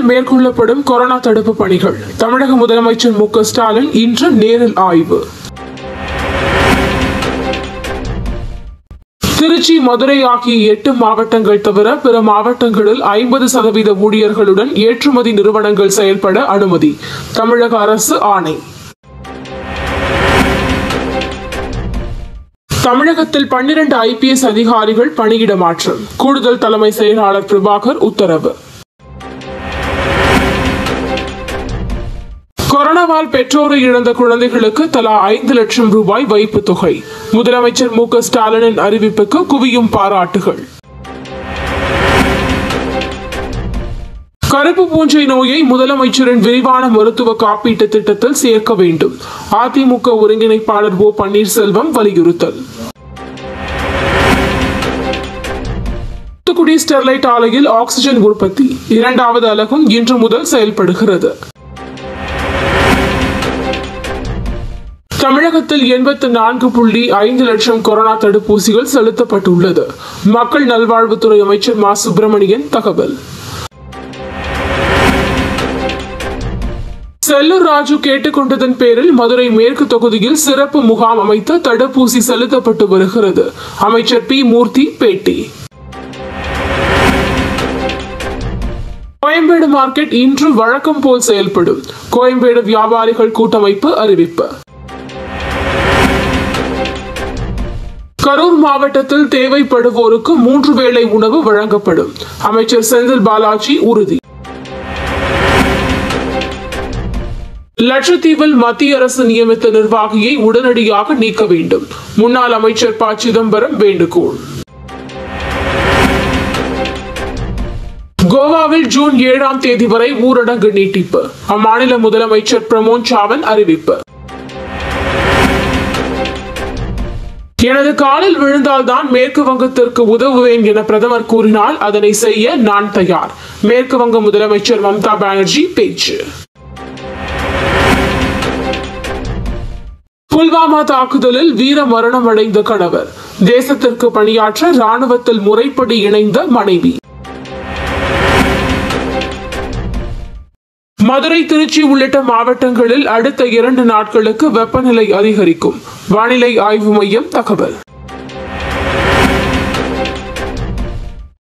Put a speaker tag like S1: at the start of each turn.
S1: மேற்கொள்ளப்படும் கொரோனா தடுப்பு பணிகள் தமிழக முதலமைச்சர் மு க ஸ்டாலின் இன்று நேரில் ஆய்வு திருச்சி மதுரை ஆகிய எட்டு மாவட்டங்கள் தவிர பிற மாவட்டங்களில் ஐம்பது சதவீத ஊழியர்களுடன் ஏற்றுமதி நிறுவனங்கள் செயல்பட அனுமதி தமிழக அரசு ஆணை தமிழகத்தில் பன்னிரண்டு ஐபிஎஸ் அதிகாரிகள் பணியிட மாற்றம் கூடுதல் தலைமை செயலாளர் பிரபாகர் உத்தரவு கொரோனாவால் பெற்றோரை இழந்த குழந்தைகளுக்கு தலா ஐந்து லட்சம் ரூபாய் வைப்பு தொகை முதலமைச்சர் மு க ஸ்டாலினின் அறிவிப்புக்கு குவியும் பாராட்டுகள் கருப்பு பூஞ்சை நோயை முதலமைச்சரின் விரிவான மருத்துவ காப்பீட்டு திட்டத்தில் சேர்க்க வேண்டும் அதிமுக ஒருங்கிணைப்பாளர் ஓ பன்னீர்செல்வம் வலியுறுத்தல் தூத்துக்குடி ஸ்டெர்லைட் ஆலையில் ஆக்சிஜன் உற்பத்தி இரண்டாவது அலகும் இன்று முதல் செயல்படுகிறது தமிழகத்தில் எண்பத்து நான்கு புள்ளி ஐந்து லட்சம் கொரோனா தடுப்பூசிகள் செலுத்தப்பட்டுள்ளது மக்கள் நல்வாழ்வுத்துறை அமைச்சர் மா சுப்பிரமணியன் தகவல் செல்லூர் ராஜு கேட்டுக்கொண்டதன் பேரில் மதுரை மேற்கு தொகுதியில் சிறப்பு முகாம் அமைத்து தடுப்பூசி செலுத்தப்பட்டு வருகிறது அமைச்சர் பி மூர்த்தி பேட்டி கோயம்பேடு மார்க்கெட் இன்று வழக்கம் போல் செயல்படும் கோயம்பேடு வியாபாரிகள் கூட்டமைப்பு அறிவிப்பு கரூர் மாவட்டத்தில் தேவைப்படுவோருக்கு மூன்று வேளை உணவு வழங்கப்படும் அமைச்சர் செந்தில் பாலாஜி உறுதி லட்சத்தீவில் மத்திய அரசு நியமித்த நிர்வாகியை உடனடியாக நீக்க வேண்டும் முன்னாள் அமைச்சர் ப சிதம்பரம் வேண்டுகோள் கோவாவில் ஜூன் ஏழாம் தேதி வரை ஊரடங்கு நீட்டிப்பு அம்மாநில முதலமைச்சர் பிரமோத் சாவந்த் அறிவிப்பு எனது காலில் விழுந்தால்தான் மேற்கு வங்கத்திற்கு உதவுவேன் என பிரதமர் கூறினால் அதனை செய்ய நான் தயார் மேற்கு வங்க முதலமைச்சர் மம்தா பானர்ஜி பேச்சு புல்வாமா தாக்குதலில் வீர மரணம் அடைந்த கணவர் தேசத்திற்கு பணியாற்ற ராணுவத்தில் முறைப்படி இணைந்த மனைவி மதுரை திருச்சி உள்ளிட்ட மாவட்டங்களில் அடுத்த இரண்டு நாட்களுக்கு வெப்பநிலை அதிகரிக்கும் வானிலை ஆய்வு மையம் தகவல்